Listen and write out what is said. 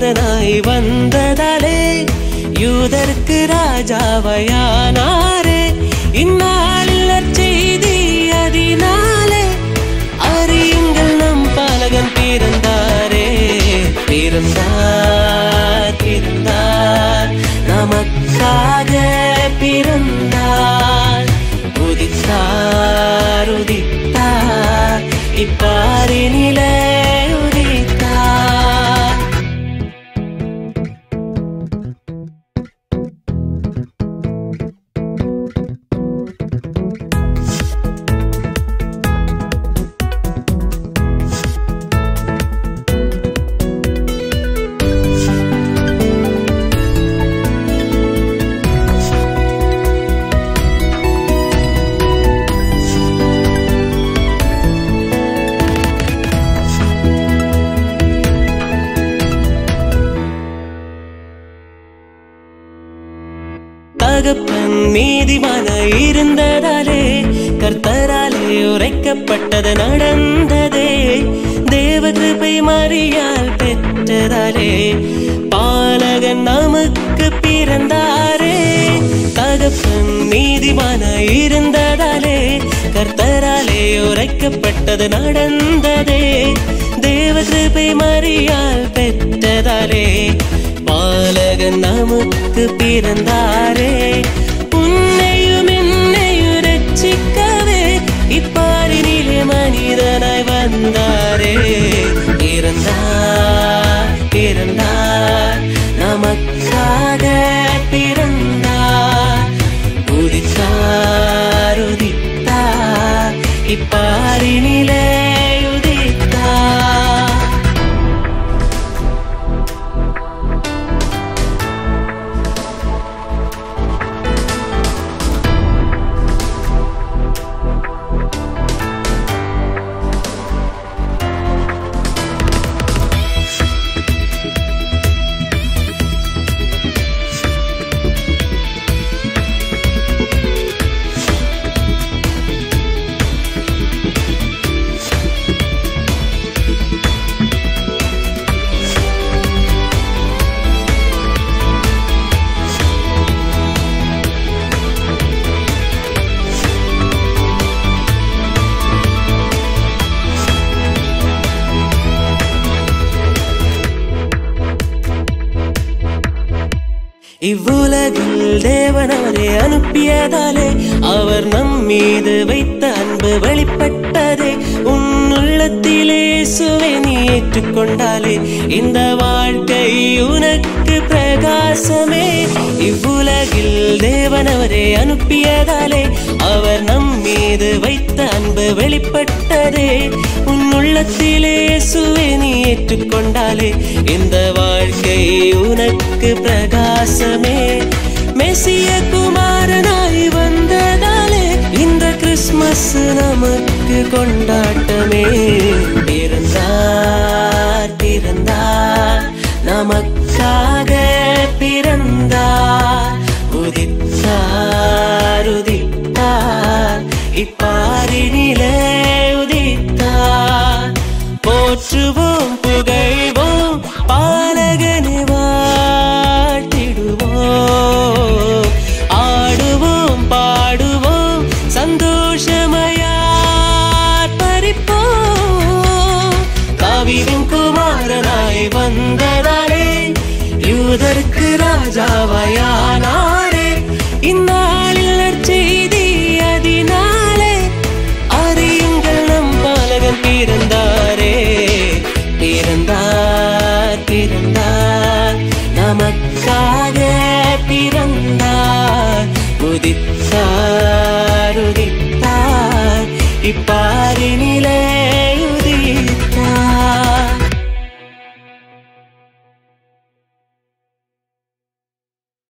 குமாரனாய் வந்ததாலே யூதருக்கு ராஜாவையானாரே இந்நாளில் செய்தி அதினாலே அறியுங்கள் நம் பாலகன் பிறந்தாரே பிறந்தார் பிறந்தார் நமக்காக பிறந்தார் உதித்தார் உதித்தார் இப்பாரினிலே உதித்தார் தகப்பன் நீதிமான இருந்ததாலே கர்த்தராலே உரைக்கப்பட்டது நடந்ததே தேவ கிருபை மறியால் பெற்றதாலே பாலகன் நமக்கு பிறந்தாரே தகப்பன் நீதிமான இருந்ததாலே கர்த்தராலே உரைக்கப்பட்டது நடந்ததே தேவ கிருபை மறியால் பெற்றதாலே பாலகன் நமக்கு பிறந்தாரே உன்னையும் என்னையும் ரட்சிக்கவே இப்பாரினிலே மனிதனாய் வந்தாரே பிறந்தார் பிறந்தார் நமக்காக பிறந்தார் உதித்தார் உதித்தார் இப்பாரினிலே உதித்தார் இவ்வுலகில் தேவன் அவரை அனுப்பியதாலே அவர் நம் மீது வைத்த அன்பு வெளிப்பட்டதே உன் உள்ளத்திலே சுவை நீ ஏற்றுக்கொண்டாலே இந்த வாழ்க்கை உனக்கு பிரகாசமே இவ்வுலகில் தேவன் அவரை அனுப்பியதாலே அவர் நம் மீது வைத்த அன்பு வெளிப்பட்டதே உன் உள்ளத்திலே சுவை நீ ஏற்றுக்கொண்டாலே இந்த வாழ்க்கை உனக்கு பிரகாசமே மெசிய குமாரனாய் வந்ததாலே இந்த கிறிஸ்மஸ் நமக்கு கொண்டாட்டமே பிறந்தார் பிறந்தார் நமக்காக பிறந்தார் உதித்தார் உதித்தார் இப்பாரினிலே உதித்தார் போற்றுவோம் புகழ்வோம் பாலகனை வாழ்த்திடுவோம் ஆடுவோம் பாடுவோம் சந்தோஷமயார் பறிப்போம் கவிவின் குமாரனாய் வந்ததாலே யூதருக்கு ராஜாவையானாரே இந்நாளில் நற்செய்தி அதினாலே அறியுங்கள் நம் பாலகன் பிறந்தாரே பிறந்தார் பிறந்தார் நமக்காக பிறந்தார் உதித்தார் உதித்தார் இப்பாரினிலே